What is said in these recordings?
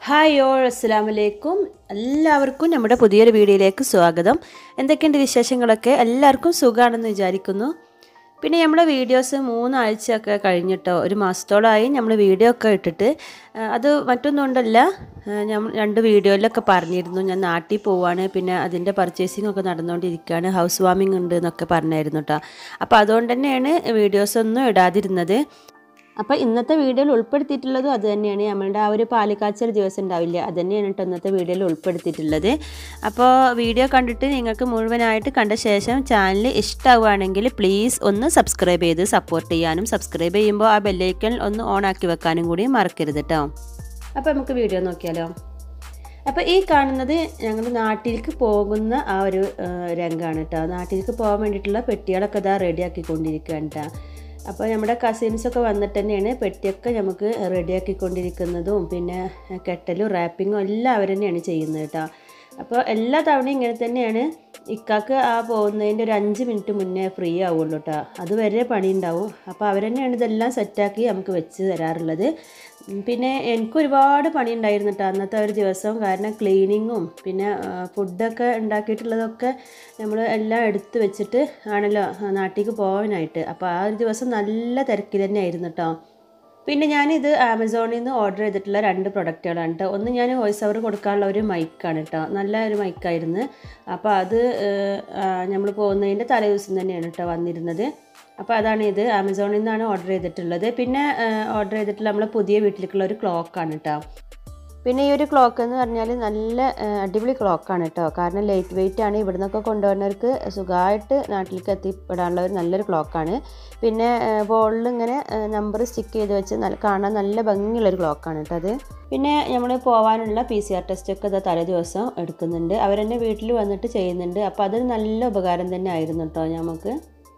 Hi all അസ്സാം വലൈക്കും എല്ലാവർക്കും നമ്മുടെ പുതിയൊരു വീഡിയോയിലേക്ക് സ്വാഗതം എന്തൊക്കെയുണ്ട് വിശേഷങ്ങളൊക്കെ എല്ലാവർക്കും സുഖമാണെന്ന് വിചാരിക്കുന്നു പിന്നെ നമ്മുടെ വീഡിയോസ് മൂന്നാഴ്ചയൊക്കെ കഴിഞ്ഞിട്ടോ ഒരു മാസത്തോളമായി നമ്മൾ വീഡിയോ ഒക്കെ ഇട്ടിട്ട് ആ, അത് മറ്റൊന്നും കൊണ്ടല്ല ഞാൻ രണ്ട് വീഡിയോയിലൊക്കെ പറഞ്ഞിരുന്നു ഞാൻ നാട്ടിൽ പോവാണ് പിന്നെ അതിൻ്റെ പർച്ചേസിംഗ് ഒക്കെ നടന്നുകൊണ്ടിരിക്കുകയാണ് ഹൗസ് വാമിംഗ് ഉണ്ട് എന്നൊക്കെ പറഞ്ഞായിരുന്നു കേട്ടോ അപ്പോൾ അതുകൊണ്ട് തന്നെയാണ് വീഡിയോസ് ഒന്നും ഇടാതിരുന്നത് അപ്പോൾ ഇന്നത്തെ വീഡിയോയിൽ ഉൾപ്പെടുത്തിയിട്ടുള്ളതും അത് തന്നെയാണ് നമ്മളുടെ ആ ഒരു പാലിക്കാച്ചൽ ദിവസം ഉണ്ടാവില്ല അത് തന്നെയാണ് കേട്ടോ ഇന്നത്തെ വീഡിയോയിൽ ഉൾപ്പെടുത്തിയിട്ടുള്ളത് അപ്പോൾ വീഡിയോ കണ്ടിട്ട് നിങ്ങൾക്ക് മുഴുവനായിട്ട് കണ്ട ശേഷം ചാനൽ ഇഷ്ടമാവുകയാണെങ്കിൽ പ്ലീസ് ഒന്ന് സബ്സ്ക്രൈബ് ചെയ്ത് സപ്പോർട്ട് ചെയ്യാനും സബ്സ്ക്രൈബ് ചെയ്യുമ്പോൾ ആ ബെല്ലൈക്കൺ ഒന്ന് ഓൺ ആക്കി വെക്കാനും കൂടി മറക്കരുത് കേട്ടോ അപ്പോൾ നമുക്ക് വീഡിയോ നോക്കിയാലോ അപ്പോൾ ഈ കാണുന്നത് ഞങ്ങൾ നാട്ടിലേക്ക് പോകുന്ന ആ ഒരു ആ, രംഗമാണ് കേട്ടോ നാട്ടിലേക്ക് പോകാൻ വേണ്ടിയിട്ടുള്ള പെട്ടികളൊക്കെ ഇതാ റെഡിയാക്കിക്കൊണ്ടിരിക്കുകയാണ് കേട്ടോ അപ്പോൾ നമ്മുടെ കസിൻസൊക്കെ വന്നിട്ട് തന്നെയാണ് പെട്ടിയൊക്കെ നമുക്ക് റെഡിയാക്കിക്കൊണ്ടിരിക്കുന്നതും പിന്നെ കെട്ടലും റാപ്പിങ്ങും എല്ലാം അവർ തന്നെയാണ് ചെയ്യുന്നത് കേട്ടോ അപ്പോൾ എല്ലാ തവണയും ഇങ്ങനെ തന്നെയാണ് ഇക്കാക്ക് ആ പോകുന്നതിൻ്റെ ഒരു അഞ്ച് മിനിറ്റ് മുന്നേ ഫ്രീ ആവുള്ളൂ കേട്ടോ അതുവരെ പണി ഉണ്ടാവും അപ്പോൾ അവർ തന്നെയാണ് ഇതെല്ലാം സെറ്റാക്കി നമുക്ക് വെച്ച് തരാറുള്ളത് ഉം, പിന്നെ എനിക്ക് ഒരുപാട് പണി ഉണ്ടായിരുന്നു കേട്ടോ അന്നത്തെ ഒരു ദിവസം കാരണം ക്ലീനിങ്ങും പിന്നെ ആ, ഫുഡൊക്കെ ഉണ്ടാക്കിയിട്ടുള്ളതൊക്കെ നമ്മൾ എല്ലാം എടുത്ത് വെച്ചിട്ട് ആണല്ലോ ആ, നാട്ടിലേക്ക് പോകാനായിട്ട് അപ്പോൾ ആ ഒരു ദിവസം നല്ല തിരക്കിൽ തന്നെ ആയിരുന്നു കേട്ടോ പിന്നെ ഞാനിത് ആമസോണിൽ നിന്ന് ഓർഡർ ചെയ്തിട്ടുള്ള രണ്ട് പ്രൊഡക്റ്റുകളാണ് കേട്ടോ ഒന്ന് ഞാൻ വോയിസ് ഓവർ കൊടുക്കാനുള്ള ഒരു മൈക്കാണ് കേട്ടോ നല്ല ഒരു മൈക്കായിരുന്നു അപ്പോൾ അത് നമ്മൾ പോകുന്നതിൻ്റെ തലേ ദിവസം തന്നെയാണ് കേട്ടോ വന്നിരുന്നത് അപ്പോൾ അതാണ് ഇത് ആമസോണിൽ നിന്നാണ് ഓർഡർ ചെയ്തിട്ടുള്ളത് പിന്നെ ഓർഡർ ചെയ്തിട്ടുള്ള നമ്മളെ പുതിയ വീട്ടിലേക്കുള്ള ഒരു ക്ലോക്കാണ് കേട്ടോ പിന്നെ ഈ ഒരു ക്ലോക്ക് എന്ന് പറഞ്ഞാൽ നല്ല ആ, അടിപൊളി ക്ലോക്കാണ് കേട്ടോ കാരണം ലൈറ്റ് വെയിറ്റ് ആണ് ഇവിടെ നിന്നൊക്കെ കൊണ്ടുവരുന്നവർക്ക് സുഖമായിട്ട് നാട്ടിലേക്ക് എത്തിപ്പെടാനുള്ള ഒരു നല്ലൊരു ക്ലോക്കാണ് പിന്നെ ബോളിൽ ഇങ്ങനെ നമ്പർ സ്റ്റിക്ക് ചെയ്ത് വെച്ച് നല്ല കാണാൻ നല്ല ഭംഗിയുള്ളൊരു ക്ലോക്കാണ് കേട്ടോ അത് പിന്നെ നമ്മൾ പോകാനുള്ള പി സി ആർ ടെസ്റ്റ് ഒക്കെ ഇതാ തലേ ദിവസം എടുക്കുന്നുണ്ട് അവരെന്നെ വീട്ടിൽ വന്നിട്ട് ചെയ്യുന്നുണ്ട് അപ്പോൾ അതൊരു നല്ല ഉപകാരം തന്നെ ആയിരുന്നു കേട്ടോ നമുക്ക്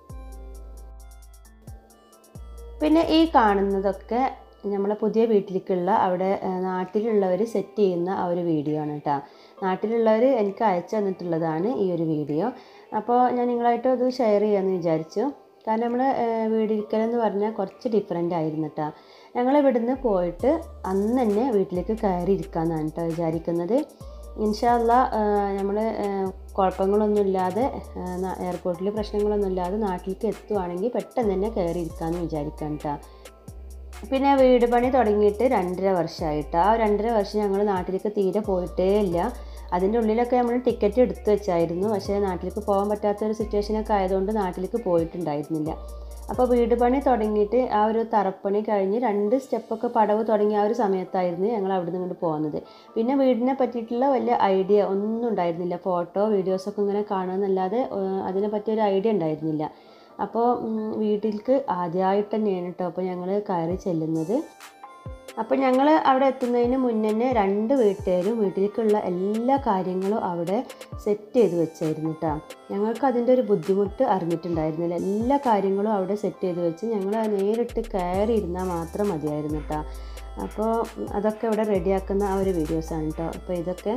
പിന്നെ ഈ കാണുന്നതൊക്കെ നമ്മളെ പുതിയ വീട്ടിലേക്കുള്ള അവിടെ നാട്ടിലുള്ളവർ സെറ്റ് ചെയ്യുന്ന ആ ഒരു വീഡിയോ ആണ് കേട്ടോ നാട്ടിലുള്ളവർ എനിക്ക് അയച്ചു തന്നിട്ടുള്ളതാണ് ഈ ഒരു വീഡിയോ അപ്പോൾ ഞാൻ നിങ്ങളായിട്ട് അത് ഷെയർ ചെയ്യാമെന്ന് വിചാരിച്ചു കാരണം നമ്മൾ വീടിരിക്കലെന്ന് പറഞ്ഞാൽ കുറച്ച് ഡിഫറെൻ്റ് ആയിരുന്നു കേട്ടോ ഞങ്ങൾ ഇവിടുന്ന് പോയിട്ട് അന്ന് തന്നെ വീട്ടിലേക്ക് കയറി ഇരിക്കാമെന്നാണ് കേട്ടോ വിചാരിക്കുന്നത് ഇൻഷാല്ല നമ്മൾ കുഴപ്പങ്ങളൊന്നുമില്ലാതെ എയർപോർട്ടിൽ പ്രശ്നങ്ങളൊന്നുമില്ലാതെ നാട്ടിലേക്ക് എത്തുവാണെങ്കിൽ പെട്ടെന്ന് തന്നെ കയറി ഇരിക്കാമെന്ന് വിചാരിക്കാം കേട്ടോ പിന്നെ വീട് പണി തുടങ്ങിയിട്ട് രണ്ടര വർഷമായിട്ട് ആ രണ്ടര വർഷം ഞങ്ങൾ നാട്ടിലേക്ക് തീരെ പോയിട്ടേ ഇല്ല അതിൻ്റെ ഉള്ളിലൊക്കെ നമ്മൾ ടിക്കറ്റ് എടുത്തു വെച്ചായിരുന്നു പക്ഷേ നാട്ടിലേക്ക് പോകാൻ പറ്റാത്ത ഒരു സിറ്റുവേഷനൊക്കെ ആയതുകൊണ്ട് നാട്ടിലേക്ക് പോയിട്ടുണ്ടായിരുന്നില്ല അപ്പോൾ വീട് പണി തുടങ്ങിയിട്ട് ആ ഒരു തറപ്പണി കഴിഞ്ഞ് രണ്ട് സ്റ്റെപ്പൊക്കെ പടവ് തുടങ്ങിയ ആ ഒരു സമയത്തായിരുന്നു ഞങ്ങൾ അവിടെ നിന്ന് ഇങ്ങോട്ട് പോകുന്നത് പിന്നെ വീടിനെ പറ്റിയിട്ടുള്ള വലിയ ഐഡിയ ഒന്നും ഉണ്ടായിരുന്നില്ല ഫോട്ടോ വീഡിയോസൊക്കെ ഇങ്ങനെ കാണുമെന്നല്ലാതെ ഏഹ്, അതിനെ പറ്റിയൊരു ഐഡിയ ഉണ്ടായിരുന്നില്ല അപ്പോൾ ഉം, വീട്ടിലേക്ക് ആദ്യമായിട്ട് തന്നെയാണ് കേട്ടോ അപ്പോൾ ഞങ്ങൾ കയറി ചെല്ലുന്നത് അപ്പോൾ ഞങ്ങൾ അവിടെ എത്തുന്നതിന് മുന്നേ തന്നെ രണ്ട് വീട്ടുകാരും വീട്ടിലേക്കുള്ള എല്ലാ കാര്യങ്ങളും അവിടെ സെറ്റ് ചെയ്ത് വെച്ചായിരുന്നു കേട്ടോ ഞങ്ങൾക്ക് അതിൻ്റെ ഒരു ബുദ്ധിമുട്ട് അറിഞ്ഞിട്ടുണ്ടായിരുന്നില്ല എല്ലാ കാര്യങ്ങളും അവിടെ സെറ്റ് ചെയ്ത് വെച്ച് ഞങ്ങൾ നേരിട്ട് കയറി ഇരുന്നാൽ മാത്രം മതിയായിരുന്നു കേട്ടോ അപ്പോൾ ഉം, അതൊക്കെ ഇവിടെ റെഡിയാക്കുന്ന ആ ഒരു വീഡിയോസാണ് കേട്ടോ അപ്പോൾ ഇതൊക്കെ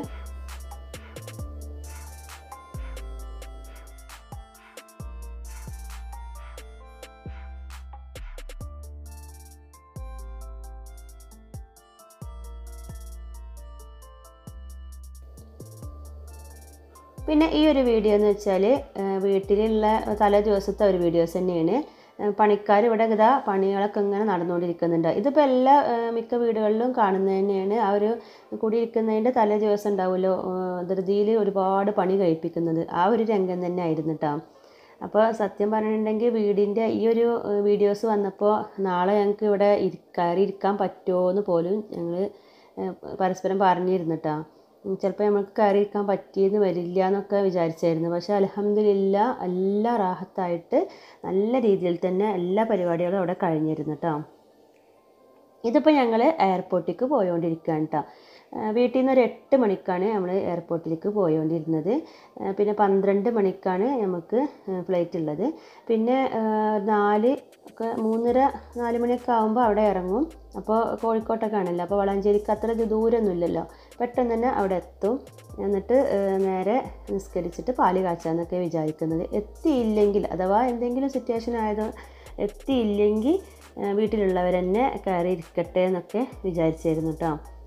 പിന്നെ ഈ ഒരു വീഡിയോ എന്ന് വെച്ചാൽ വീട്ടിലുള്ള തലേ ദിവസത്തെ ഒരു വീഡിയോസ് തന്നെയാണ് പണിക്കാർ ഇവിടെ ഇതാ പണികളൊക്കെ ഇങ്ങനെ നടന്നുകൊണ്ടിരിക്കുന്നുണ്ട് ഇതിപ്പോൾ എല്ലാ ഏഹ്, മിക്ക വീടുകളിലും കാണുന്നത് തന്നെയാണ് ആ ഒരു കുടിയിരിക്കുന്നതിൻ്റെ തലേ ദിവസം ഉണ്ടാവുമല്ലോ ഏഹ്, ധൃതിയിൽ ഒരുപാട് പണി കഴിപ്പിക്കുന്നത് ആ ഒരു രംഗം തന്നെ ആയിരുന്നു കേട്ടോ അപ്പോൾ സത്യം പറഞ്ഞിട്ടുണ്ടെങ്കിൽ വീടിൻ്റെ ഈ ഒരു ഏഹ്, വീഡിയോസ് വന്നപ്പോൾ നാളെ ഞങ്ങൾക്ക് ഇവിടെ ഇരി കയറി ഇരിക്കാൻ പറ്റുമോ എന്ന് പോലും ഞങ്ങൾ പരസ്പരം പറഞ്ഞിരുന്നു കേട്ടോ ചിലപ്പോൾ നമുക്ക് കയറി ഇരിക്കാൻ പറ്റിയെന്ന് വരില്ല എന്നൊക്കെ വിചാരിച്ചായിരുന്നു പക്ഷേ അലഹമില്ല എല്ലാ റാഹത്തായിട്ട് നല്ല രീതിയിൽ തന്നെ എല്ലാ പരിപാടികളും അവിടെ കഴിഞ്ഞിരുന്നു കേട്ടോ ഇതിപ്പോൾ ഞങ്ങൾ എയർപോർട്ടിലേക്ക് പോയോണ്ടിരിക്കുകയാണ് കേട്ടോ വീട്ടിൽ നിന്ന് ഒരു എട്ട് മണിക്കാണ് നമ്മൾ എയർപോർട്ടിലേക്ക് പോയോണ്ടിരുന്നത് ആ, പിന്നെ പന്ത്രണ്ട് മണിക്കാണ് നമുക്ക് ഫ്ലൈറ്റ് ഉള്ളത് പിന്നെ ആ, നാല് ഒക്കെ മൂന്നര നാല് മണിയൊക്കെ ആകുമ്പോൾ അവിടെ ഇറങ്ങും അപ്പോൾ കോഴിക്കോട്ടൊക്കെ ആണല്ലോ അപ്പോൾ വളാഞ്ചേരിക്ക് അത്ര ഇത് ദൂരമൊന്നുമില്ലല്ലോ പെട്ടെന്ന് തന്നെ അവിടെ എത്തും എന്നിട്ട് ആ, നേരെ നിസ്കരിച്ചിട്ട് പാല് കാച്ചാന്നൊക്കെ വിചാരിക്കുന്നത് എത്തിയില്ലെങ്കിൽ അഥവാ എന്തെങ്കിലും സിറ്റുവേഷൻ ആയത് എത്തിയില്ലെങ്കിൽ വീട്ടിലുള്ളവർ തന്നെ കയറി ഇരിക്കട്ടെ എന്നൊക്കെ വിചാരിച്ചായിരുന്നു കേട്ടോ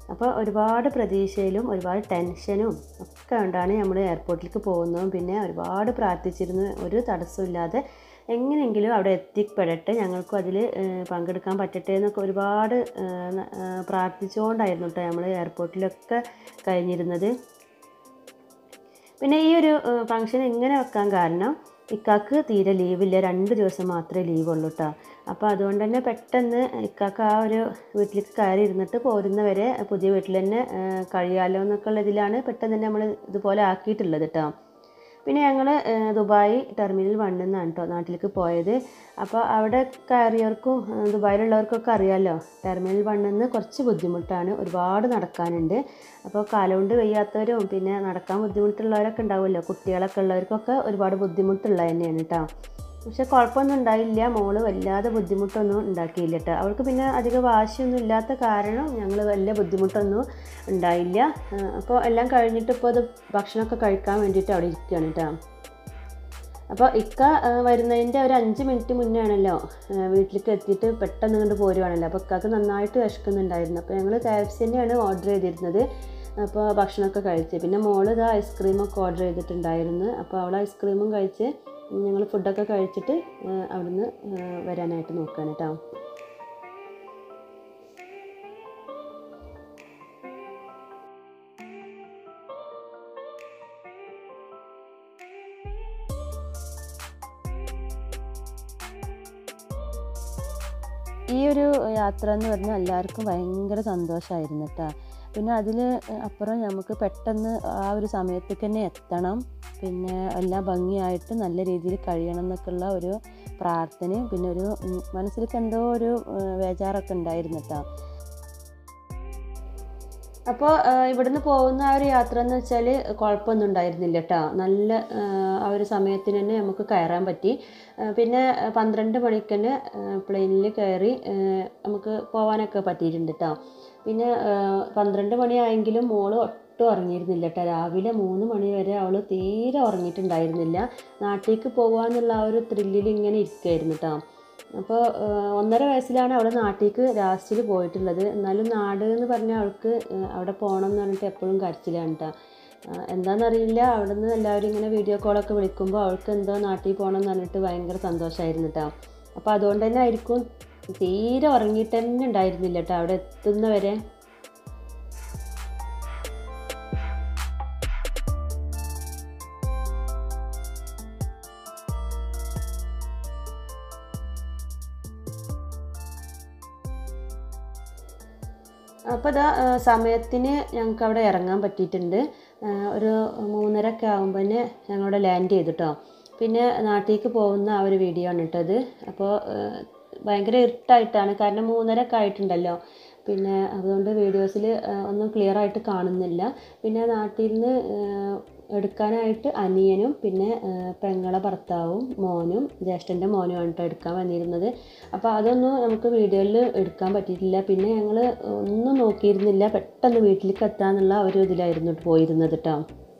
അപ്പോൾ ഒരുപാട് പ്രതീക്ഷയിലും ഒരുപാട് ടെൻഷനും ഒക്കെ കൊണ്ടാണ് നമ്മൾ എയർപോർട്ടിലേക്ക് പോകുന്നതും പിന്നെ ഒരുപാട് പ്രാർത്ഥിച്ചിരുന്നു ഒരു തടസ്സമില്ലാതെ എങ്ങനെയെങ്കിലും അവിടെ എത്തിപ്പെടട്ടെ ഞങ്ങൾക്കും അതിൽ പങ്കെടുക്കാൻ പറ്റട്ടെ എന്നൊക്കെ ഒരുപാട് ഏഹ്, ന- ഏഹ്, പ്രാർത്ഥിച്ചുകൊണ്ടായിരുന്നു കേട്ടോ നമ്മൾ എയർപോർട്ടിലൊക്കെ കഴിഞ്ഞിരുന്നത് പിന്നെ ഈ ഒരു ഫംഗ്ഷൻ ഇങ്ങനെ വെക്കാൻ കാരണം ഇക്കാക്ക് തീരെ ലീവില്ല രണ്ട് ദിവസം മാത്രമേ ലീവുള്ളൂ കേട്ടോ അപ്പോൾ അതുകൊണ്ട് തന്നെ പെട്ടെന്ന് ഇക്കാക്ക് ആ ഒരു വീട്ടിലേക്ക് കയറി ഇരുന്നിട്ട് പോരുന്നവരെ പുതിയ വീട്ടിൽ തന്നെ ഏഹ്, കഴിയാലോ എന്നൊക്കെ ഉള്ള ഇതിലാണ് പെട്ടെന്ന് തന്നെ നമ്മൾ ഇതുപോലെ ആക്കിയിട്ടുള്ളത് കേട്ടോ പിന്നെ ഞങ്ങൾ ദുബായ് ടെർമിനൽ വണ്ണിൽ നിന്നാണ് കേട്ടോ നാട്ടിലേക്ക് പോയത് അപ്പോൾ അവിടെ കയറിയവർക്കും ഏഹ്, ദുബായിലുള്ളവർക്കൊക്കെ അറിയാമല്ലോ ടെർമിനൽ വണ്ണിൽ നിന്ന് കുറച്ച് ബുദ്ധിമുട്ടാണ് ഒരുപാട് നടക്കാനുണ്ട് അപ്പോൾ കാലുകൊണ്ട് വയ്യാത്തവരും പിന്നെ നടക്കാൻ ബുദ്ധിമുട്ടുള്ളവരൊക്കെ ഉണ്ടാവുമല്ലോ കുട്ടികളൊക്കെ ഉള്ളവർക്കൊക്കെ ഒരുപാട് ബുദ്ധിമുട്ടുള്ളത് തന്നെയാണ് കേട്ടോ പക്ഷെ കുഴപ്പമൊന്നും ഉണ്ടായില്ല മോള് വല്ലാതെ ബുദ്ധിമുട്ടൊന്നും ഉണ്ടാക്കിയില്ല കേട്ടോ അവൾക്ക് പിന്നെ അധികം വാശിയൊന്നും ഇല്ലാത്ത കാരണം ഞങ്ങൾ വലിയ ബുദ്ധിമുട്ടൊന്നും ഉണ്ടായില്ല അപ്പോൾ എല്ലാം കഴിഞ്ഞിട്ട് ഇപ്പോൾ അത് ഭക്ഷണമൊക്കെ കഴിക്കാൻ വേണ്ടിയിട്ട് അവിടെ ഇരിക്കുകയാണ് കേട്ടോ അപ്പോൾ ഇക്ക ആ, വരുന്നതിൻ്റെ ഒരു അഞ്ച് മിനിറ്റ് മുന്നേ ആണല്ലോ ആ, വീട്ടിലേക്ക് എത്തിയിട്ട് പെട്ടെന്ന് ഇങ്ങോട്ട് പോരുവാണല്ലോ അപ്പോൾ ഇക്കാക്ക് നന്നായിട്ട് വിശക്കുന്നുണ്ടായിരുന്നു അപ്പോൾ ഞങ്ങൾ കെ എഫ് സി തന്നെയാണ് ഓർഡർ ചെയ്തിരുന്നത് അപ്പോൾ ഭക്ഷണമൊക്കെ കഴിച്ച് പിന്നെ മോള് ഇത് ഐസ്ക്രീമൊക്കെ ഓർഡർ ചെയ്തിട്ടുണ്ടായിരുന്നു അപ്പോൾ അവൾ ഐസ്ക്രീമും കഴിച്ച് ഞങ്ങൾ ഫുഡൊക്കെ കഴിച്ചിട്ട് ആ, അവിടുന്ന് ആ, വരാനായിട്ട് നോക്കുകയാണ് കേട്ടോ ഈ ഒരു യാത്ര എന്ന് പറഞ്ഞാൽ എല്ലാവർക്കും ഭയങ്കര സന്തോഷമായിരുന്നു കേട്ടോ പിന്നെ അതിൽ അപ്പുറം നമുക്ക് പെട്ടെന്ന് ആ ഒരു സമയത്തേക്ക് തന്നെ എത്തണം പിന്നെ എല്ലാം ഭംഗിയായിട്ട് നല്ല രീതിയിൽ കഴിയണം എന്നൊക്കെയുള്ള ഒരു പ്രാർത്ഥനയും പിന്നെ ഒരു ഉം, മനസ്സിലേക്ക് എന്തോ ഒരു ഏഹ്, ബേജാറൊക്കെ ഉണ്ടായിരുന്നു കേട്ടോ അപ്പോൾ ഇവിടുന്ന് പോകുന്ന ആ ഒരു യാത്ര എന്ന് വെച്ചാൽ കുഴപ്പമൊന്നും ഉണ്ടായിരുന്നില്ല കേട്ടോ നല്ല ആ, ആ ഒരു സമയത്തിന് തന്നെ നമുക്ക് കയറാൻ പറ്റി ആ, പിന്നെ ആ, പന്ത്രണ്ട് മണിക്ക് തന്നെ പ്ലെയിനിൽ കയറി ആ, നമുക്ക് പോകാനൊക്കെ പറ്റിയിട്ടുണ്ട് കേട്ടോ പിന്നെ ആ, പന്ത്രണ്ട് മണിയായെങ്കിലും മോള് ഒട്ടും ഉറങ്ങിയിരുന്നില്ല കേട്ടോ രാവിലെ മൂന്ന് മണി വരെ അവൾ തീരെ ഉറങ്ങിയിട്ടുണ്ടായിരുന്നില്ല നാട്ടിലേക്ക് പോകാന്നുള്ള ആ ഒരു ത്രില്ലിൽ ഇങ്ങനെ ഇരിക്കുമായിരുന്നു കേട്ടോ അപ്പോൾ ഒന്നര വയസ്സിലാണ് അവൾ നാട്ടിലേക്ക് ലാസ്റ്റിൽ പോയിട്ടുള്ളത് എന്നാലും നാട് എന്ന് പറഞ്ഞാൽ അവൾക്ക് ഏഹ്, അവിടെ പോകണം എന്ന് പറഞ്ഞിട്ട് എപ്പോഴും കരച്ചിലാണ് കേട്ടോ എന്താണെന്നറിയില്ല അവിടെ നിന്ന് എല്ലാവരും ഇങ്ങനെ വീഡിയോ കോളൊക്കെ വിളിക്കുമ്പോൾ അവൾക്ക് എന്തോ നാട്ടിൽ പോകണം എന്ന് പറഞ്ഞിട്ട് ഭയങ്കര സന്തോഷമായിരുന്നു കേട്ടോ അപ്പോൾ അതുകൊണ്ട് തന്നെ ആയിരിക്കും തീരെ ഉറങ്ങിയിട്ട് തന്നെ ഉണ്ടായിരുന്നില്ല കേട്ടോ അവിടെ എത്തുന്നവരെ അപ്പോൾ ഇതാ ആ, സമയത്തിന് ഞങ്ങൾക്ക് അവിടെ ഇറങ്ങാൻ പറ്റിയിട്ടുണ്ട് ആ, ഒരു മൂന്നര ഒക്കെ ആകുമ്പോൾ തന്നെ ഞങ്ങളവിടെ ലാൻഡ് ചെയ്തിട്ടോ പിന്നെ നാട്ടിലേക്ക് പോകുന്ന ആ ഒരു വീഡിയോ ആണ് ഇട്ടത് അപ്പോൾ ആ, ഭയങ്കര ഇരുട്ടായിട്ടാണ് കാരണം മൂന്നര ഒക്കെ ആയിട്ടുണ്ടല്ലോ പിന്നെ അതുകൊണ്ട് വീഡിയോസിൽ ഒന്നും ക്ലിയർ ആയിട്ട് കാണുന്നില്ല പിന്നെ നാട്ടിൽ നിന്ന് എടുക്കാനായിട്ട് അനിയനും പിന്നെ ആ, പെങ്ങളെ ഭർത്താവും മോനും ജ്യേഷ്ഠൻ്റെ മോനുമാണ് കേട്ടോ എടുക്കാൻ വന്നിരുന്നത് അപ്പോൾ അതൊന്നും നമുക്ക് വീഡിയോയിൽ എടുക്കാൻ പറ്റിയിട്ടില്ല പിന്നെ ഞങ്ങൾ ഒന്നും നോക്കിയിരുന്നില്ല പെട്ടെന്ന് വീട്ടിലേക്ക് എത്താന്നുള്ള ഒരു ഇതിലായിരുന്നു പോയിരുന്നത് കേട്ടോ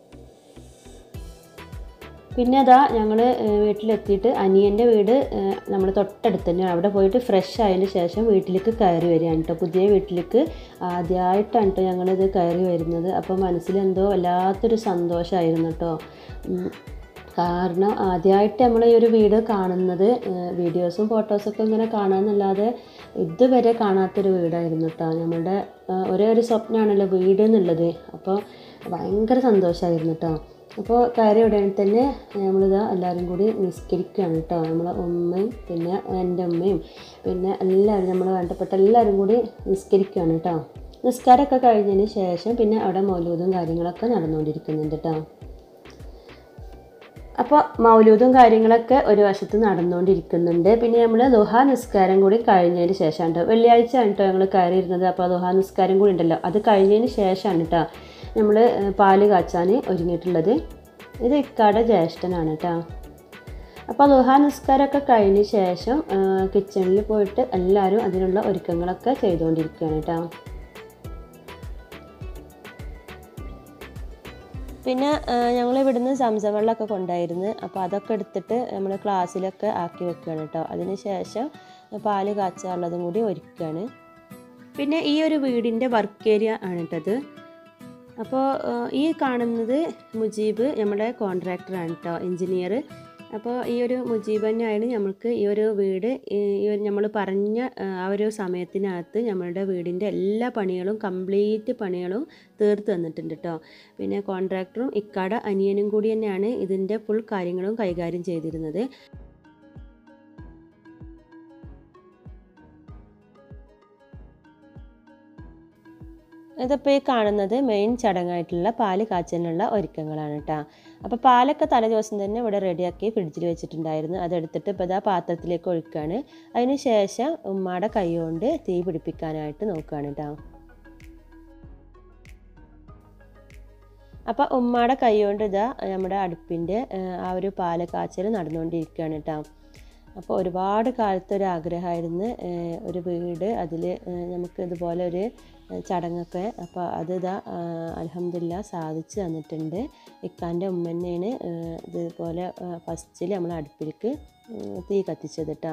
പിന്നെ അതാ ഞങ്ങൾ വീട്ടിലെത്തിയിട്ട് അനിയൻ്റെ വീട് നമ്മൾ തൊട്ടടുത്ത് തന്നെയാണ് അവിടെ പോയിട്ട് ഫ്രഷ് ആയതിന് ശേഷം വീട്ടിലേക്ക് കയറി വരികയാണ് കേട്ടോ പുതിയ വീട്ടിലേക്ക് ആദ്യമായിട്ടാണ് കേട്ടോ ഞങ്ങളിത് കയറി വരുന്നത് അപ്പോൾ മനസ്സിലെന്തോ വല്ലാത്തൊരു സന്തോഷമായിരുന്നു കേട്ടോ ഉം. കാരണം ആദ്യമായിട്ട് നമ്മൾ ഈ ഒരു വീട് കാണുന്നത് ഏഹ് വീഡിയോസും ഫോട്ടോസൊക്കെ ഇങ്ങനെ കാണാമെന്നല്ലാതെ ഇതുവരെ കാണാത്തൊരു വീടായിരുന്നു കേട്ടോ നമ്മളുടെ ഏഹ് ഒരേ ഒരു സ്വപ്നമാണല്ലോ വീട് എന്നുള്ളത് അപ്പോൾ ഭയങ്കര സന്തോഷമായിരുന്നു കേട്ടോ അപ്പോൾ കയറി ഉടനെ തന്നെ നമ്മളിതാ എല്ലാവരും കൂടി നിസ്കരിക്കുകയാണ് കേട്ടോ നമ്മളെ ഉമ്മയും പിന്നെ എൻ്റെ ഉമ്മയും പിന്നെ എല്ലാവരും നമ്മൾ വേണ്ടപ്പെട്ട എല്ലാവരും കൂടി നിസ്കരിക്കുകയാണ് കേട്ടോ നിസ്കാരമൊക്കെ കഴിഞ്ഞതിന് ശേഷം പിന്നെ അവിടെ മൗലൂദും കാര്യങ്ങളൊക്കെ നടന്നുകൊണ്ടിരിക്കുന്നുണ്ട് കേട്ടോ അപ്പോൾ മൗലൂദും കാര്യങ്ങളൊക്കെ ഒരു വശത്ത് നടന്നുകൊണ്ടിരിക്കുന്നുണ്ട് പിന്നെ നമ്മൾ ദുഹാ നിസ്കാരം കൂടി കഴിഞ്ഞതിന് ശേഷമാണ് കേട്ടോ വെള്ളിയാഴ്ച ആണ് കേട്ടോ ഞങ്ങൾ കയറിയിരുന്നത് അപ്പോൾ ദുഹാ നിസ്കാരം കൂടി ഉണ്ടല്ലോ അത് കഴിഞ്ഞതിന് ശേഷമാണ് കേട്ടോ നമ്മൾ പാല് കാച്ചാൻ ഒരുങ്ങിയിട്ടുള്ളത് ഇത് ഇക്കാടെ ജ്യേഷ്ഠനാണ് കേട്ടോ അപ്പോൾ ദുഹാ നിസ്കാരമൊക്കെ കഴിഞ്ഞ ശേഷം കിച്ചണിൽ പോയിട്ട് എല്ലാവരും അതിനുള്ള ഒരുക്കങ്ങളൊക്കെ ചെയ്തുകൊണ്ടിരിക്കുകയാണ് കേട്ടോ പിന്നെ ഞങ്ങൾ ഇവിടുന്ന് സംസം വെള്ളമൊക്കെ കൊണ്ടായിരുന്നു അപ്പോൾ അതൊക്കെ എടുത്തിട്ട് നമ്മൾ ക്ലാസ്സിലൊക്കെ ആക്കി വെക്കുകയാണ് കേട്ടോ അതിന് ശേഷം പാല് കാച്ചാനുള്ളതും കൂടി ഒരുക്കുകയാണ് പിന്നെ ഈ ഒരു വീടിൻ്റെ വർക്ക് ഏരിയ ആണ് കേട്ടത് അപ്പോൾ ഈ കാണുന്നത് മുജീബ് നമ്മുടെ കോൺട്രാക്ടറാണ് കേട്ടോ എൻജിനീയർ അപ്പോൾ ഈ ഒരു മുജീബ് തന്നെയാണ് നമ്മൾക്ക് ഈ ഒരു വീട് ഈ ഒരു നമ്മൾ പറഞ്ഞ ആ ഒരു സമയത്തിനകത്ത് നമ്മളുടെ വീടിൻ്റെ എല്ലാ പണികളും കംപ്ലീറ്റ് പണികളും തീർത്ത് തന്നിട്ടുണ്ട് കേട്ടോ പിന്നെ കോൺട്രാക്ടറും ഇക്കാട അനിയനും കൂടി തന്നെയാണ് ഇതിൻ്റെ ഫുൾ കാര്യങ്ങളും കൈകാര്യം ചെയ്തിരുന്നത് ഇതിപ്പോൾ ഈ കാണുന്നത് മെയിൻ ചടങ്ങായിട്ടുള്ള പാല് കാച്ചലിനുള്ള ഒരുക്കങ്ങളാണ് കേട്ടോ അപ്പോൾ പാലൊക്കെ തലേ ദിവസം തന്നെ ഇവിടെ റെഡിയാക്കി ഫ്രിഡ്ജിൽ വെച്ചിട്ടുണ്ടായിരുന്നു അതെടുത്തിട്ട് ഇപ്പോൾ ഇതാ പാത്രത്തിലേക്ക് ഒഴിക്കുകയാണ് അതിന് ശേഷം ഉമ്മയുടെ കൈ കൊണ്ട് തീ പിടിപ്പിക്കാനായിട്ട് നോക്കുകയാണ് കേട്ടോ അപ്പോൾ ഉമ്മയുടെ കൈ കൊണ്ട് ഇതാ നമ്മുടെ അടുപ്പിൻ്റെ ആ ഒരു പാല് കാച്ചൽ നടന്നുകൊണ്ടിരിക്കുകയാണ് കേട്ടോ അപ്പോൾ ഒരുപാട് കാലത്തെ ഒരു ആഗ്രഹമായിരുന്നു ഒരു വീട് അതിൽ നമുക്ക് ഇതുപോലെ ഒരു ചടങ്ങൊക്കെ അപ്പോൾ അത് ഇതാ അലഹമില്ല സാധിച്ചു തന്നിട്ടുണ്ട് ഇക്കാൻ്റെ ഉമ്മ തന്നെയാണ് ഇതുപോലെ ഫസ്റ്റിൽ നമ്മൾ അടുപ്പിലേക്ക് തീ കത്തിച്ചത് കേട്ടോ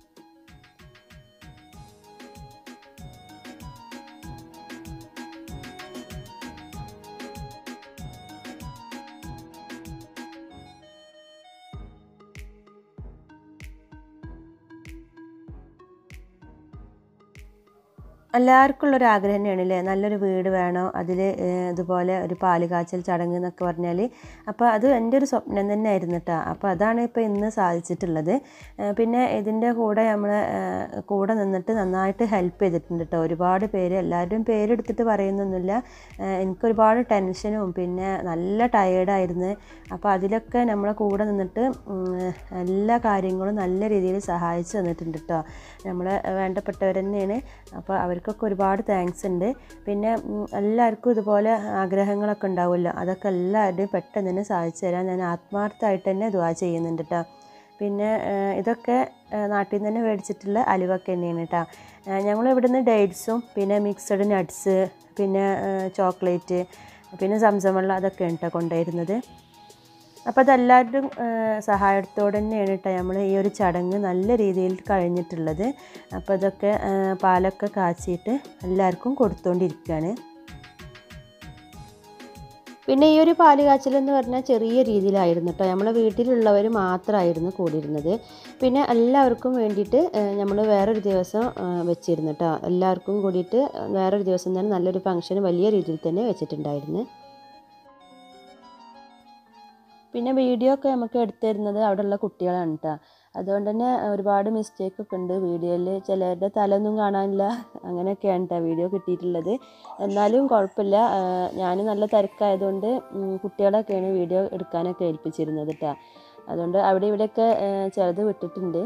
എല്ലാവർക്കും ഉള്ളൊരു ആഗ്രഹം തന്നെയാണ് അല്ലേ നല്ലൊരു വീട് വേണം അതിൽ ഇതുപോലെ ഒരു പാല് കാച്ചൽ ചടങ്ങ് എന്നൊക്കെ പറഞ്ഞാൽ അപ്പോൾ അത് എൻ്റെ ഒരു സ്വപ്നം തന്നെ ആയിരുന്നു കേട്ടോ അപ്പോൾ അതാണ് ഇപ്പോൾ ഇന്ന് സാധിച്ചിട്ടുള്ളത് പിന്നെ ഇതിൻ്റെ കൂടെ നമ്മൾ കൂടെ നിന്നിട്ട് നന്നായിട്ട് ഹെൽപ്പ് ചെയ്തിട്ടുണ്ട് കേട്ടോ ഒരുപാട് പേര് എല്ലാവരുടെയും പേരെടുത്തിട്ട് പറയുന്നൊന്നുമില്ല എനിക്കൊരുപാട് ടെൻഷനും പിന്നെ നല്ല ടയേർഡായിരുന്നു അപ്പോൾ അതിലൊക്കെ നമ്മളെ കൂടെ നിന്നിട്ട് എല്ലാ കാര്യങ്ങളും നല്ല രീതിയിൽ സഹായിച്ചു തന്നിട്ടുണ്ട് കേട്ടോ നമ്മളെ വേണ്ടപ്പെട്ടവർ തന്നെയാണ് അപ്പോൾ അവർക്ക് അവർക്കൊക്കെ ഒരുപാട് താങ്ക്സ് ഉണ്ട് പിന്നെ എല്ലാവർക്കും ഇതുപോലെ ആഗ്രഹങ്ങളൊക്കെ ഉണ്ടാവുമല്ലോ അതൊക്കെ എല്ലാവരുടെയും പെട്ടെന്ന് തന്നെ സാധിച്ചു തരാൻ ഞാൻ ആത്മാർത്ഥമായിട്ട് തന്നെ ദുവാ ചെയ്യുന്നുണ്ട് കേട്ടോ പിന്നെ ഇതൊക്കെ നാട്ടിൽ നിന്ന് തന്നെ മേടിച്ചിട്ടുള്ള അലുവൊക്കെ തന്നെയാണ് കേട്ടോ ഞങ്ങൾ ഇവിടുന്ന് ഡേറ്റ്സും പിന്നെ മിക്സഡ് നട്ട്സ് പിന്നെ ചോക്ലേറ്റ് പിന്നെ സംസം വെള്ളം അതൊക്കെയാണ് കേട്ടോ കൊണ്ടുവരുന്നത് അപ്പോൾ അതെല്ലാവരും സഹായത്തോടെ തന്നെയാണ് കേട്ടോ നമ്മൾ ഈ ഒരു ചടങ്ങ് നല്ല രീതിയിൽ കഴിഞ്ഞിട്ടുള്ളത് അപ്പോൾ ഇതൊക്കെ പാലൊക്കെ കാച്ചിയിട്ട് എല്ലാവർക്കും കൊടുത്തുകൊണ്ടിരിക്കുകയാണ് പിന്നെ ഈ ഒരു പാല് കാച്ചൽ എന്ന് പറഞ്ഞാൽ ചെറിയ രീതിയിലായിരുന്നു കേട്ടോ നമ്മളെ വീട്ടിലുള്ളവർ മാത്രമായിരുന്നു കൂടിയിരുന്നത് പിന്നെ എല്ലാവർക്കും വേണ്ടിയിട്ട് നമ്മൾ വേറൊരു ദിവസം വെച്ചിരുന്നു കേട്ടോ എല്ലാവർക്കും കൂടിയിട്ട് വേറൊരു ദിവസം തന്നെ നല്ലൊരു ഫംഗ്ഷൻ വലിയ രീതിയിൽ തന്നെ വെച്ചിട്ടുണ്ടായിരുന്നു പിന്നെ വീഡിയോ ഒക്കെ നമുക്ക് എടുത്തു തരുന്നത് അവിടെയുള്ള കുട്ടികളാണ് കേട്ടോ അതുകൊണ്ട് തന്നെ ഒരുപാട് മിസ്റ്റേക്ക് ഒക്കെ ഉണ്ട് വീഡിയോയിൽ ചിലരുടെ തലൊന്നും കാണാനില്ല അങ്ങനെയൊക്കെയാണ് കേട്ടോ വീഡിയോ കിട്ടിയിട്ടുള്ളത് എന്നാലും കുഴപ്പമില്ല ഞാൻ നല്ല തിരക്കായതുകൊണ്ട് കുട്ടികളൊക്കെയാണ് വീഡിയോ എടുക്കാനൊക്കെ ഏൽപ്പിച്ചിരുന്നത് കേട്ടോ അതുകൊണ്ട് അവിടെ ഇവിടെയൊക്കെ ചിലത് വിട്ടിട്ടുണ്ട്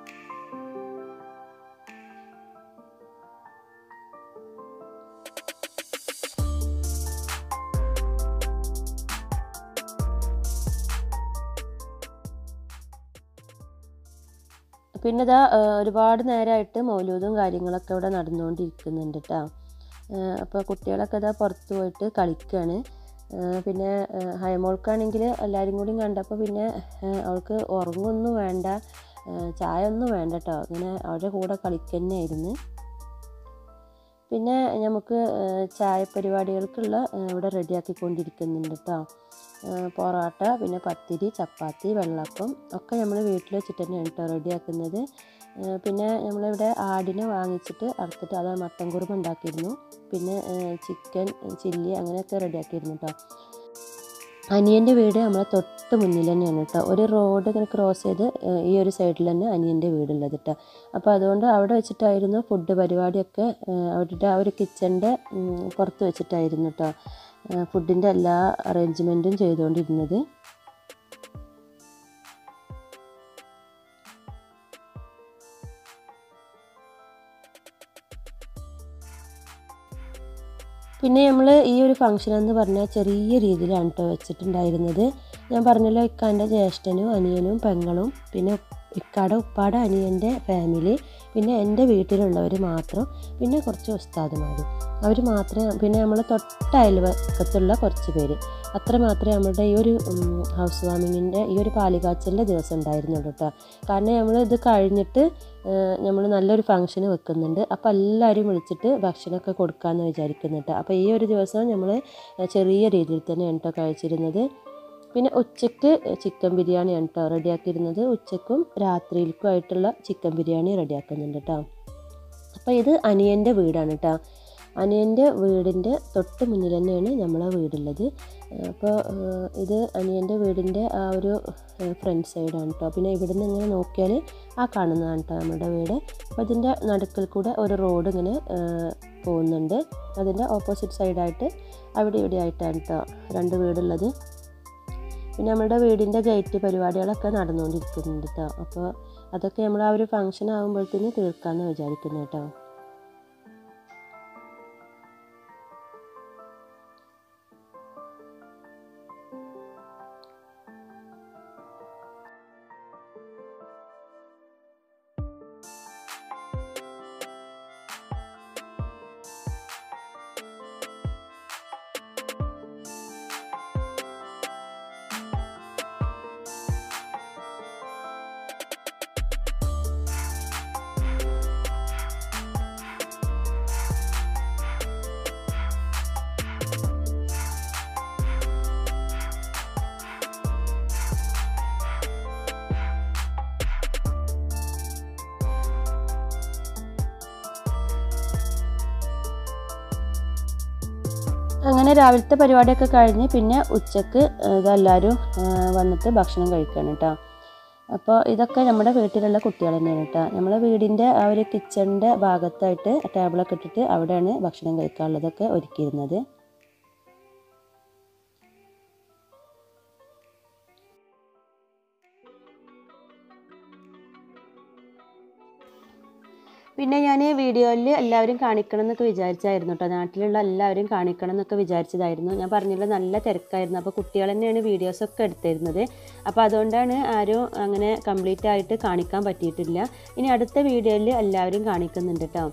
പിന്നെ ഇതാ ഒരുപാട് നേരമായിട്ട് മൗലൂദും കാര്യങ്ങളൊക്കെ ഇവിടെ നടന്നുകൊണ്ടിരിക്കുന്നുണ്ട് കേട്ടോ അപ്പോൾ കുട്ടികളൊക്കെ ഇതാ പുറത്ത് പോയിട്ട് കളിക്കുകയാണ് പിന്നെ ഹൈമോൾക്കാണെങ്കിൽ എല്ലാവരും കൂടി കണ്ടപ്പോൾ പിന്നെ അവൾക്ക് ഉറങ്ങൊന്നും വേണ്ട ചായ ഒന്നും വേണ്ട കേട്ടോ ഇങ്ങനെ അവരുടെ കൂടെ കളിക്കുന്നതായിരുന്നു പിന്നെ നമുക്ക് ചായ പരിപാടികൾക്കുള്ള ഇവിടെ റെഡിയാക്കിക്കൊണ്ടിരിക്കുന്നുണ്ട് കേട്ടോ പൊറോട്ട പിന്നെ പത്തിരി ചപ്പാത്തി വെള്ളപ്പം ഒക്കെ നമ്മൾ വീട്ടിൽ വെച്ചിട്ട് തന്നെയാണ് കേട്ടോ റെഡിയാക്കുന്നത് പിന്നെ നമ്മളിവിടെ ആടിനെ വാങ്ങിച്ചിട്ട് അറുത്തിട്ട് അത് മട്ടൻ കുറുമ ഉണ്ടാക്കിയിരുന്നു പിന്നെ ചിക്കൻ ചില്ലി അങ്ങനെയൊക്കെ റെഡിയാക്കിയിരുന്നു കേട്ടോ അനിയൻ്റെ വീട് നമ്മളെ തൊട്ട് മുന്നിൽ തന്നെയാണ് കേട്ടോ ഒരു റോഡ് ഇങ്ങനെ ക്രോസ് ചെയ്ത് ഈ ഒരു സൈഡിൽ തന്നെ അനിയൻ്റെ വീടുള്ളത് കേട്ടോ അപ്പോൾ അതുകൊണ്ട് അവിടെ വെച്ചിട്ടായിരുന്നു ഫുഡ് പരിപാടിയൊക്കെ അവരുടെ ആ ഒരു കിച്ചൻ്റെ പുറത്ത് വെച്ചിട്ടായിരുന്നു കേട്ടോ ഫുഡിൻ്റെ എല്ലാ അറേഞ്ച്മെൻറ്റും ചെയ്തുകൊണ്ടിരുന്നത് പിന്നെ നമ്മൾ ഈ ഒരു ഫംഗ്ഷൻ എന്ന് പറഞ്ഞാൽ ചെറിയ രീതിയിലാണ് കേട്ടോ വെച്ചിട്ടുണ്ടായിരുന്നത് ഞാൻ പറഞ്ഞല്ലോ ഇക്കാൻ്റെ ജ്യേഷ്ഠനും അനിയനും പെങ്ങളും പിന്നെ ഇക്കാടെ ഉപ്പാടെ അനിയൻ്റെ ഫാമിലി പിന്നെ എൻ്റെ വീട്ടിലുള്ളവർ മാത്രം പിന്നെ കുറച്ച് ഉസ്താദുമാരും അവർ മാത്രമേ പിന്നെ നമ്മൾ തൊട്ട അയൽവക്കത്തുള്ള കുറച്ച് പേര് അത്ര മാത്രമേ നമ്മുടെ ഈ ഒരു ഹൗസ് വാമിങ്ങിൻ്റെ ഈ ഒരു പാലികാച്ചലിൻ്റെ ദിവസം ഉണ്ടായിരുന്നുള്ളൂ കേട്ടോ കാരണം നമ്മൾ ഇത് കഴിഞ്ഞിട്ട് നമ്മൾ നല്ലൊരു ഫംഗ്ഷന് വെക്കുന്നുണ്ട് അപ്പോൾ എല്ലാവരും വിളിച്ചിട്ട് ഭക്ഷണമൊക്കെ കൊടുക്കാമെന്ന് വിചാരിക്കുന്നുണ്ട് അപ്പോൾ ഈ ഒരു ദിവസം നമ്മൾ ചെറിയ രീതിയിൽ തന്നെയാണ് കേട്ടോ കഴിച്ചിരുന്നത് പിന്നെ ഉച്ചയ്ക്ക് ചിക്കൻ ബിരിയാണിയാണ് കേട്ടോ റെഡിയാക്കിയിരുന്നത് ഉച്ചക്കും രാത്രിയിലേക്കും ആയിട്ടുള്ള ചിക്കൻ ബിരിയാണി റെഡിയാക്കുന്നുണ്ട് കേട്ടോ അപ്പോൾ ഇത് അനിയൻ്റെ വീടാണ് കേട്ടോ അനിയൻ്റെ വീടിൻ്റെ തൊട്ട് മുന്നിൽ തന്നെയാണ് നമ്മളെ വീടുള്ളത് അപ്പോൾ ഇത് അനിയൻ്റെ വീടിൻ്റെ ആ ഒരു ഫ്രണ്ട് സൈഡാണ് കേട്ടോ പിന്നെ ഇവിടെ നിന്ന് ഇങ്ങനെ നോക്കിയാൽ ആ കാണുന്നതാണ് കേട്ടോ നമ്മുടെ വീട് അപ്പോൾ ഇതിൻ്റെ നടുക്കിൽ കൂടെ ഒരു റോഡ് ഇങ്ങനെ പോകുന്നുണ്ട് അതിൻ്റെ ഓപ്പോസിറ്റ് സൈഡായിട്ട് അവിടെ ഇവിടെ ആയിട്ടാണ് കേട്ടോ രണ്ട് വീടുള്ളത് പിന്നെ നമ്മുടെ വീടിൻ്റെ ഗേറ്റ് പരിപാടികളൊക്കെ നടന്നുകൊണ്ടിരിക്കുന്നുണ്ട് കേട്ടോ അപ്പോൾ അതൊക്കെ നമ്മൾ ആ ഒരു ഫംഗ്ഷൻ ആകുമ്പോഴത്തേന് തീർക്കാമെന്ന് വിചാരിക്കുന്നു കേട്ടോ അങ്ങനെ രാവിലത്തെ പരിപാടിയൊക്കെ കഴിഞ്ഞ് പിന്നെ ഉച്ചക്ക് ഇതെല്ലാവരും വന്നിട്ട് ഭക്ഷണം കഴിക്കുകയാണ് കേട്ടോ അപ്പോൾ ഇതൊക്കെ നമ്മുടെ വീട്ടിലുള്ള കുട്ടികൾ തന്നെയാണ് കേട്ടോ നമ്മളെ വീടിൻ്റെ ആ ഒരു കിച്ചണിൻ്റെ ഭാഗത്തായിട്ട് ടേബിളൊക്കെ ഇട്ടിട്ട് അവിടെയാണ് ഭക്ഷണം കഴിക്കാനുള്ളതൊക്കെ ഒരുക്കിയിരുന്നത് പിന്നെ ഞാൻ വീഡിയോയിൽ എല്ലാവരും കാണിക്കണം എന്നൊക്കെ വിചാരിച്ചായിരുന്നു കേട്ടോ നാട്ടിലുള്ള എല്ലാവരും കാണിക്കണം എന്നൊക്കെ വിചാരിച്ചതായിരുന്നു ഞാൻ പറഞ്ഞില്ല നല്ല തിരക്കായിരുന്നു അപ്പോൾ കുട്ടികൾ തന്നെയാണ് വീഡിയോസൊക്കെ എടുത്തിരുന്നത് അപ്പോൾ അതുകൊണ്ടാണ് ആരും അങ്ങനെ കംപ്ലീറ്റ് ആയിട്ട് കാണിക്കാൻ പറ്റിയിട്ടില്ല ഇനി അടുത്ത വീഡിയോയിൽ എല്ലാവരും കാണിക്കുന്നുണ്ട് കേട്ടോ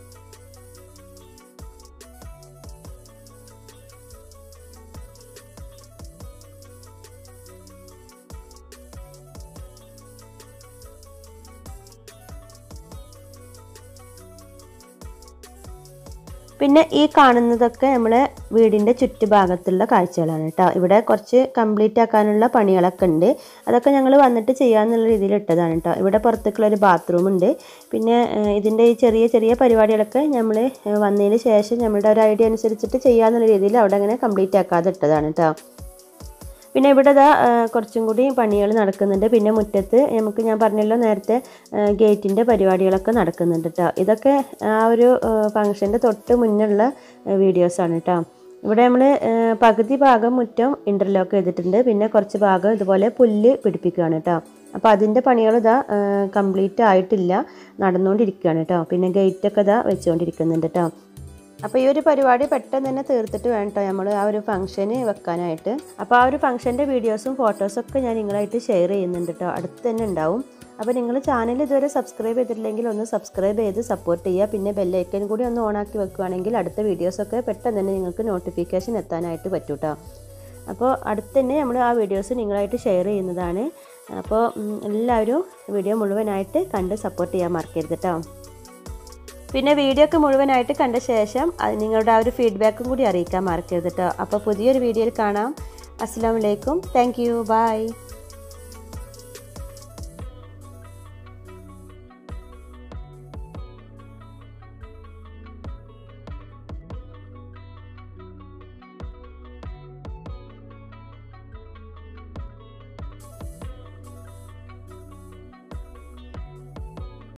പിന്നെ ഈ കാണുന്നതൊക്കെ നമ്മളെ വീടിൻ്റെ ചുറ്റുഭാഗത്തുള്ള കാഴ്ചകളാണ് കേട്ടോ ഇവിടെ കുറച്ച് കംപ്ലീറ്റ് ആക്കാനുള്ള പണികളൊക്കെ ഉണ്ട് അതൊക്കെ ഞങ്ങൾ വന്നിട്ട് ചെയ്യാമെന്നുള്ള രീതിയിൽ ഇട്ടതാണ് കേട്ടോ ഇവിടെ പുറത്തേക്കുള്ള ഒരു ബാത്റൂം ഉണ്ട് പിന്നെ ഇതിൻ്റെ ഈ ചെറിയ ചെറിയ പരിപാടികളൊക്കെ നമ്മൾ വന്നതിന് ശേഷം നമ്മളുടെ ഒരു ഐഡിയ അനുസരിച്ചിട്ട് ചെയ്യാമെന്നുള്ള രീതിയിൽ അവിടെ അങ്ങനെ കംപ്ലീറ്റ് ആക്കാതെ ഇട്ടതാണ് കേട്ടോ പിന്നെ ഇവിടെ ഇതാ കുറച്ചും കൂടി പണികൾ നടക്കുന്നുണ്ട് പിന്നെ മുറ്റത്ത് നമുക്ക് ഞാൻ പറഞ്ഞല്ലോ നേരത്തെ ഗേറ്റിൻ്റെ പരിപാടികളൊക്കെ നടക്കുന്നുണ്ട് കേട്ടോ ഇതൊക്കെ ആ ഒരു ഫംഗ്ഷൻ്റെ തൊട്ട് മുന്നുള്ള വീഡിയോസാണ് കേട്ടോ ഇവിടെ നമ്മൾ പകുതി ഭാഗം മുറ്റം ഇൻ്റർലോക്ക് ചെയ്തിട്ടുണ്ട് പിന്നെ കുറച്ച് ഭാഗം ഇതുപോലെ പുല്ല് പിടിപ്പിക്കുകയാണ് കേട്ടോ അപ്പോൾ അതിൻ്റെ പണികൾ ഇതാ കംപ്ലീറ്റ് ആയിട്ടില്ല നടന്നുകൊണ്ടിരിക്കുകയാണ് കേട്ടോ പിന്നെ ഗേറ്റൊക്കെ ഇതാ വെച്ചുകൊണ്ടിരിക്കുന്നുണ്ട് കേട്ടോ അപ്പോൾ ഈ ഒരു പരിപാടി പെട്ടെന്ന് തന്നെ തീർത്തിട്ട് വേണം കേട്ടോ നമ്മൾ ആ ഒരു ഫംഗ്ഷന് വെക്കാനായിട്ട് അപ്പോൾ ആ ഒരു ഫംഗ്ഷൻ്റെ വീഡിയോസും ഫോട്ടോസൊക്കെ ഞാൻ നിങ്ങളായിട്ട് ഷെയർ ചെയ്യുന്നുണ്ട് കേട്ടോ അടുത്ത് തന്നെ ഉണ്ടാവും അപ്പോൾ നിങ്ങൾ ചാനൽ ഇതുവരെ സബ്സ്ക്രൈബ് ചെയ്തിട്ടില്ലെങ്കിൽ ഒന്ന് സബ്സ്ക്രൈബ് ചെയ്ത് സപ്പോർട്ട് ചെയ്യുക പിന്നെ ബെല്ലൈക്കൻ കൂടി ഒന്ന് ഓണാക്കി വെക്കുകയാണെങ്കിൽ അടുത്ത വീഡിയോസൊക്കെ പെട്ടെന്ന് തന്നെ നിങ്ങൾക്ക് നോട്ടിഫിക്കേഷൻ എത്താനായിട്ട് പറ്റും കേട്ടോ അപ്പോൾ അടുത്ത് തന്നെ നമ്മൾ ആ വീഡിയോസ് നിങ്ങളായിട്ട് ഷെയർ ചെയ്യുന്നതാണ് അപ്പോൾ എല്ലാവരും വീഡിയോ മുഴുവനായിട്ട് കണ്ട് സപ്പോർട്ട് ചെയ്യാൻ മറക്കരുത് കേട്ടോ പിന്നെ വീഡിയോ ഒക്കെ മുഴുവനായിട്ട് കണ്ട ശേഷം അത് നിങ്ങളുടെ ആ ഒരു ഫീഡ്ബാക്കും കൂടി അറിയിക്കാൻ മറക്കരുത് കേട്ടോ അപ്പോൾ പുതിയൊരു വീഡിയോയിൽ കാണാം അസ്സാം വലൈക്കും താങ്ക് യു ബൈ